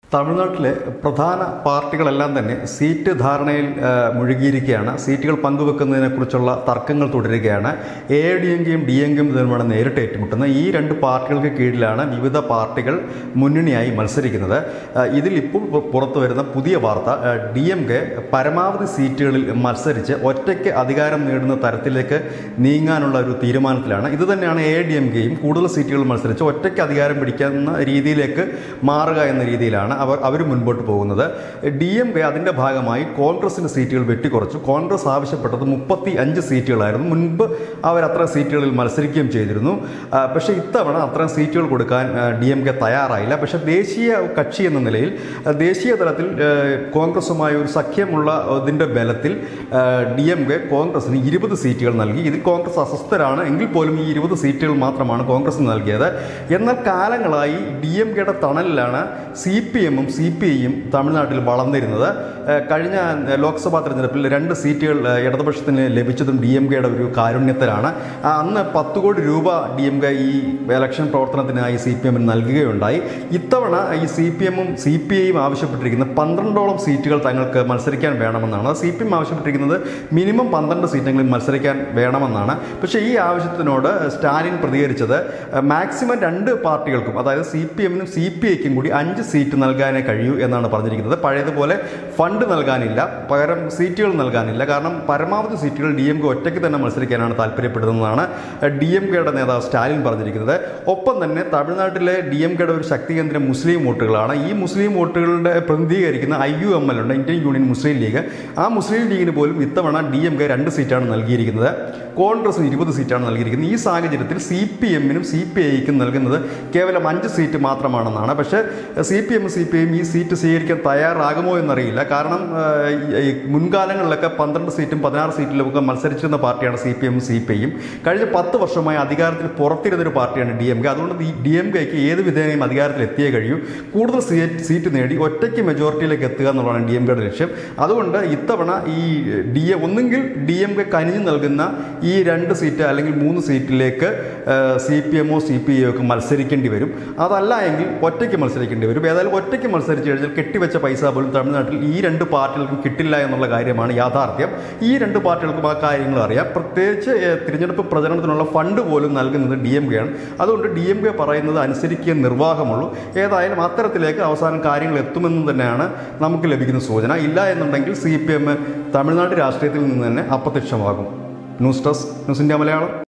തമിഴ്നാട്ടിലെ പ്രധാന പാർട്ടികളെല്ലാം തന്നെ സീറ്റ് ധാരണയിൽ ആ, മുഴുകിയിരിക്കുകയാണ് സീറ്റുകൾ പങ്കുവെക്കുന്നതിനെക്കുറിച്ചുള്ള തർക്കങ്ങൾ തുടരുകയാണ് എ ഡി എം കെയും ഡി എം കെയും തമ്മിലാണ് നേരിട്ട് ഏറ്റുമുട്ടുന്നത് ഈ രണ്ട് പാർട്ടികൾക്ക് കീഴിലാണ് വിവിധ പാർട്ടികൾ മുന്നണിയായി മത്സരിക്കുന്നത് ആ, ഇതിൽ ഇപ്പോൾ പു- പുറത്തു വരുന്ന പുതിയ വാർത്ത ഡി എം കെ പരമാവധി സീറ്റുകളിൽ മത്സരിച്ച് ഒറ്റയ്ക്ക് അധികാരം നേടുന്ന തരത്തിലേക്ക് നീങ്ങാനുള്ള ഒരു തീരുമാനത്തിലാണ് ഇത് തന്നെയാണ് എ ഡി എം കെയും കൂടുതൽ സീറ്റുകൾ മത്സരിച്ച് ഒറ്റയ്ക്ക് അധികാരം പിടിക്കുന്ന രീതിയിലേക്ക് മാറുക എന്ന രീതിയിലാണ് അവർ അവർ മുൻപോട്ട് പോകുന്നത് ഡി എം കെ അതിൻ്റെ ഭാഗമായി കോൺഗ്രസിൻ്റെ സീറ്റുകൾ വെട്ടിക്കുറച്ചു കോൺഗ്രസ് ആവശ്യപ്പെട്ടത് മുപ്പത്തി അഞ്ച് സീറ്റുകളായിരുന്നു മുൻപ് അവർ അത്ര സീറ്റുകളിൽ മത്സരിക്കുകയും ചെയ്തിരുന്നു ആ, പക്ഷേ ഇത്തവണ അത്രയും സീറ്റുകൾ കൊടുക്കാൻ ഡി എം കെ തയ്യാറായില്ല പക്ഷേ ദേശീയ കക്ഷി എന്ന നിലയിൽ ആ, ദേശീയ തലത്തിൽ ആ, കോൺഗ്രസുമായി ഒരു സഖ്യമുള്ള ഇതിൻ്റെ ബലത്തിൽ ഡി എം കെ കോൺഗ്രസിന് ഇരുപത് സീറ്റുകൾ നൽകി ഇതിൽ കോൺഗ്രസ് അസ്വസ്ഥരാണ് എങ്കിൽ പോലും ഈ ഇരുപത് സീറ്റുകൾ മാത്രമാണ് കോൺഗ്രസ് നൽകിയത് എന്നാൽ കാലങ്ങളായി ഡി എം കെയുടെ തണലിലാണ് സി പി എമ്മും സി പി ഐയും തമിഴ്നാട്ടിൽ വളർന്നിരുന്നത് ഏഹ് കഴിഞ്ഞ ലോക്സഭാ തെരഞ്ഞെടുപ്പിൽ രണ്ട് സീറ്റുകൾ ഏഹ് ഇടതുപക്ഷത്തിന് ലഭിച്ചതും ഡി എം കെയുടെ ഒരു കാരുണ്യത്തിലാണ് ആ, അന്ന് പത്ത് കോടി രൂപ ഡി എം കെ ഈ ഇലക്ഷൻ പ്രവർത്തനത്തിനായി സി പി എമ്മിന് നൽകുകയുണ്ടായി ഇത്തവണ ഈ സി പി എമ്മും സി പി ഐയും ആവശ്യപ്പെട്ടിരിക്കുന്ന പന്ത്രണ്ടോളം സീറ്റുകൾ തങ്ങൾക്ക് മത്സരിക്കാൻ വേണമെന്നാണ് സി പി എം ആവശ്യപ്പെട്ടിരിക്കുന്നത് മിനിമം പന്ത്രണ്ട് സീറ്റെങ്കിലും മത്സരിക്കാൻ വേണമെന്നാണ് പക്ഷേ ഈ ആവശ്യത്തിനോട് സ്റ്റാലിൻ പ്രതികരിച്ചത് മാക്സിമം രണ്ട് പാർട്ടികൾക്കും അതായത് സി പി എമ്മിനും സി പി ഐക്കും കൂടി അഞ്ച് സീറ്റ് നൽകാനേ കഴിയൂ എന്നാണ് പറഞ്ഞിരിക്കുന്നത് പഴയതുപോലെ ഫണ്ട് നൽകാനില്ല പകരം സീറ്റുകൾ നൽകാനില്ല കാരണം പരമാവധി സീറ്റുകൾ ഡി എം കെ ഒറ്റയ്ക്ക് തന്നെ മത്സരിക്കാനാണ് താല്പര്യപ്പെടുന്നതെന്നാണ് ഡി എം കെയുടെ നേതാവ് സ്റ്റാലിൻ പറഞ്ഞിരിക്കുന്നത് ഒപ്പം തന്നെ തമിഴ്നാട്ടിലെ ഡി എം കെയുടെ ഒരു ശക്തി കേന്ദ്രം മുസ്ലിം വോട്ടുകളാണ് ഈ മുസ്ലിം വോട്ടുകളുടെ പ്രതിനിധീകരിക്കുന്ന ഐ യു എം എൽ ഉണ്ട് ഇന്ത്യൻ യൂണിയൻ മുസ്ലിം ലീഗ് ആ മുസ്ലിം ലീഗിന് പോലും ഇത്തവണ ഡി എം കെ രണ്ട് സീറ്റാണ് നൽകിയിരിക്കുന്നത് കോൺഗ്രസിന് ഇരുപത് സീറ്റാണ് നൽകിയിരിക്കുന്നത് ഈ സാഹചര്യത്തിൽ സി പി എമ്മിനും സി പി ഐക്കും നൽകുന്നത് കേവലം അഞ്ച് സീറ്റ് മാത്രമാണെന്നാണ് പക്ഷേ സി പി എമ്മും സി പി ഐയും ഈ സീറ്റ് സ്വീകരിക്കാൻ തയ്യാറാകുമോ എന്നറിയില്ല കാരണം ആ, ഈ- ഈ മുൻകാലങ്ങളിലൊക്കെ പന്ത്രണ്ട് സീറ്റും പതിനാറ് സീറ്റിലുമൊക്കെ മത്സരിച്ചിരുന്ന പാർട്ടിയാണ് സി പി എമ്മും സി പി ഐയും കഴിഞ്ഞ പത്ത് വർഷമായി അധികാരത്തിൽ പുറത്തിരുന്നൊരു പാർട്ടിയാണ് ഡി എം കെ അതുകൊണ്ട് ഈ ഡി എം കെക്ക് ഏത് വിധേനയും അധികാരത്തിൽ എത്തിയേ കഴിയൂ കൂടുതൽ സീറ്റ് സീറ്റ് നേടി ഒറ്റയ്ക്ക് മെജോറിറ്റിയിലേക്ക് എത്തുക എന്നുള്ളതാണ് ഡി എം കെയുടെ ലക്ഷ്യം അതുകൊണ്ട് ഇത്തവണ ഈ ഡി എ ഒന്നുകിൽ ഡി എം കെ കനിഞ്ഞു നൽകുന്ന ഈ രണ്ട് സീറ്റ് അല്ലെങ്കിൽ മൂന്ന് സീറ്റിലേക്ക് സി പി എമ്മോ സി പി ഐ ഒക്കെ മത്സരിക്കേണ്ടി വരും അതല്ല എങ്കിൽ ഒറ്റയ്ക്ക് മത്സരിക്കേണ്ടി വരും ഏതായാലും ഒറ്റയ്ക്ക് മത്സരിച്ച് കഴിഞ്ഞാൽ കെട്ടിവെച്ച പൈസ പോലും തമിഴ്നാട്ടിൽ ഈ രണ്ട് പാർട്ടികൾക്കും കിട്ടില്ല എന്നുള്ള കാര്യമാണ് യാഥാർത്ഥ്യം ഈ രണ്ട് പാർട്ടികൾക്കും ആ കാര്യങ്ങൾ അറിയാം പ്രത്യേകിച്ച് ഏഹ്, തിരഞ്ഞെടുപ്പ് പ്രചരണത്തിനുള്ള ഫണ്ട് പോലും നൽകുന്നത് ഡി എം കെ ആണ് അതുകൊണ്ട് ഡി എം കെ പറയുന്നത് അനുസരിക്കുക നിർവാഹമുള്ളൂ ഏതായാലും അത്തരത്തിലേക്ക് അവസാനം കാര്യങ്ങൾ എത്തുമെന്ന് തന്നെയാണ് നമുക്ക് ലഭിക്കുന്ന സൂചന ഇല്ല എന്നുണ്ടെങ്കിൽ സി പി എം തമിഴ്നാട് രാഷ്ട്രീയത്തിൽ നിന്ന് തന്നെ അപ്രത്യക്ഷമാകും news desk news India Malayalam